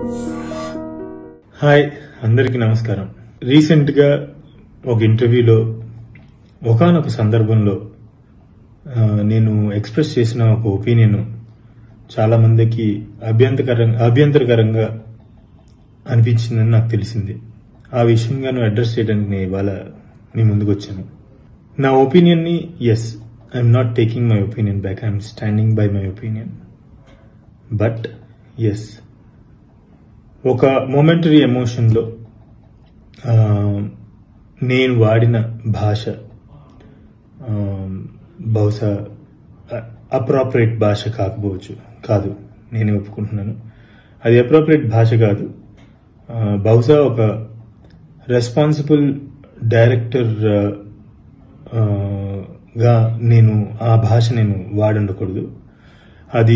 hi అందరికీ నమస్కారం recent గా ఒక ఇంటర్వ్యూలో ఒకానొక సందర్భంలో ఆ, నేను ఎక్స్ప్రెస్ చేసిన ఒక ఒపీనియన్ చాలా మందికి అభ్యంతకరంగా అభ్యంతరకరంగా అనిపించిందని నాకు తెలిసింది ఆ విషయంగా నువ్వు అడ్రస్ చేయడానికి నేను ఇవాళ మీ ముందుకు వచ్చాను నా ఒపీనియన్ ని as I'm not taking my opinion back I'm standing by my opinion but as ఒక మొమెంటరీ ఎమోషన్లో ఆ, నేను వాడిన భాష ఆ, బహుశా అప్రాపరేట్ భాష కాకపోవచ్చు కాదు నేను ఒప్పుకుంటున్నాను అది అప్రాపరేట్ భాష కాదు ఆ, బహుశా ఒక రెస్పాన్సిబుల్ డైరెక్టర్ ఆ, గా నేను ఆ భాష నేను వాడుండకూడదు అది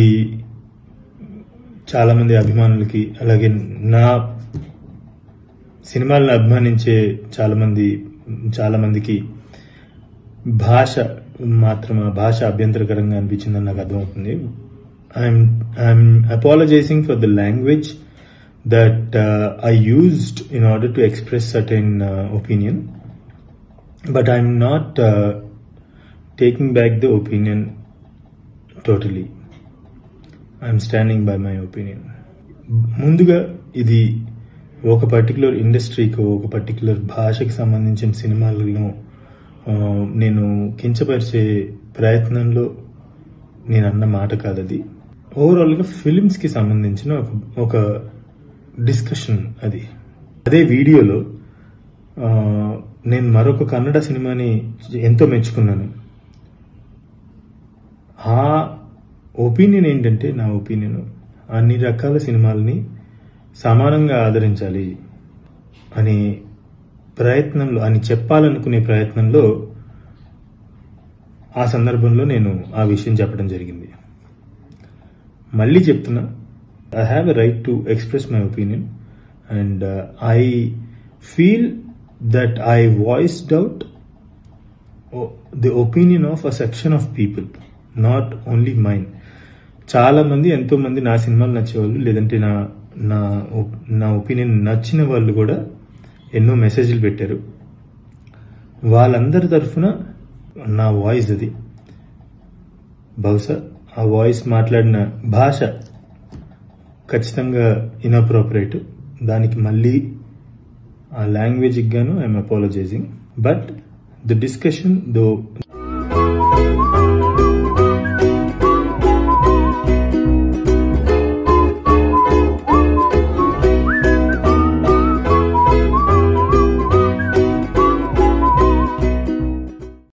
చాలా మంది అభిమానులకి అలాగే నా సినిమాలను అభిమానించే చాలా మంది చాలా మందికి భాష మాత్రం ఆ భాష అభ్యంతరకరంగా అనిపించిందని నాకు అర్థమవుతుంది I'm I'm apologising for the language that I used in order to express certain opinion but I'm not taking back the opinion totally I'm standing by my opinion ముందుగా ఇది ఒక పర్టికులర్ ఇండస్ట్రీకి ఒక పర్టికులర్ భాషకి సంబంధించిన సినిమాలను ఆ, నేను కించపరిచే ప్రయత్నంలో నేను అన్న మాట కాదు అది ఓవరాల్గా ఫిలిమ్స్కి సంబంధించిన ఒక ఒక డిస్కషన్ అది అదే వీడియోలో ఆ, నేను మరొక కన్నడ సినిమాని ఎంతో మెచ్చుకున్నాను ఆ ఒపీనియన్ ఏంటంటే నా ఒపీనియన్ అన్ని రకాల సినిమాలని సమానంగా ఆదరించాలి అనే ప్రయత్నంలో అని చెప్పాలనుకునే ప్రయత్నంలో ఆ సందర్భంలో నేను ఆ విషయం చెప్పడం జరిగింది మళ్ళీ చెప్తున్నా I have a right to express my opinion and I feel that I voiced out the opinion of a section of people not only mind చాలా మంది ఎంతో మంది నా సినిమాలు నచ్చేవాళ్ళు లేదంటే నా నా ఒప్- నా ఒపీనియన్ నచ్చిన వాళ్ళు కూడా ఎన్నో మెసేజ్లు పెట్టారు వాళ్ళందరి తరఫున నా వాయిస్ అది బహుశా ఆ వాయిస్ మాట్లాడిన భాష ఖచ్చితంగా ఇన్అప్రోపరేట్ దానికి మళ్ళీ ఆ లాంగ్వేజ్కి గాను I'm apologising but the discussion though